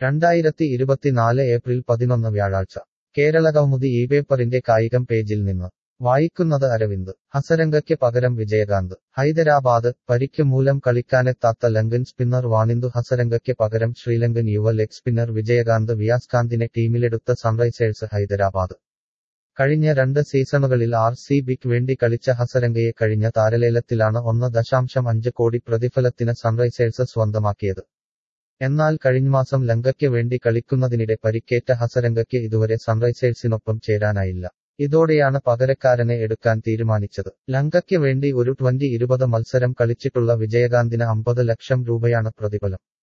രണ്ടായിരത്തി ഇരുപത്തിനാല് ഏപ്രിൽ പതിനൊന്ന് വ്യാഴാഴ്ച കേരള കൗമുദി ഈ പേപ്പറിന്റെ കായികം പേജിൽ നിന്ന് വായിക്കുന്നത് അരവിന്ദ് ഹസരംഗയ്ക്ക് പകരം വിജയകാന്ത് ഹൈദരാബാദ് പരിക്ക് മൂലം കളിക്കാനെത്താത്ത ലങ്കൻ സ്പിന്നർ വാണിന്ദു ഹസരംഗയ്ക്ക് പകരം ശ്രീലങ്കൻ യുവ ലെഗ് സ്പിന്നർ വിജയകാന്ത് വിയാസ്കാന്തിനെ ടീമിലെടുത്ത സൺറൈസേഴ്സ് ഹൈദരാബാദ് കഴിഞ്ഞ രണ്ട് സീസണുകളിൽ ആർ സി ബിക്ക് വേണ്ടി കളിച്ച ഹസരംഗയെ കഴിഞ്ഞ താരലേലത്തിലാണ് ഒന്ന് ദശാംശം അഞ്ച് കോടി പ്രതിഫലത്തിന് സൺറൈസേഴ്സ് സ്വന്തമാക്കിയത് എന്നാൽ കഴിഞ്ഞമാസം ലങ്കയ്ക്ക് വേണ്ടി കളിക്കുന്നതിനിടെ പരിക്കേറ്റ ഹസരംഗയ്ക്ക് ഇതുവരെ സൺറൈസേഴ്സിനൊപ്പം ചേരാനായില്ല ഇതോടെയാണ് പകരക്കാരനെ എടുക്കാൻ തീരുമാനിച്ചത് ലങ്കയ്ക്ക് വേണ്ടി ഒരു ട്വന്റി ഇരുപത് മത്സരം കളിച്ചിട്ടുള്ള വിജയകാന്തിന് അമ്പത് ലക്ഷം രൂപയാണ് പ്രതിഫലം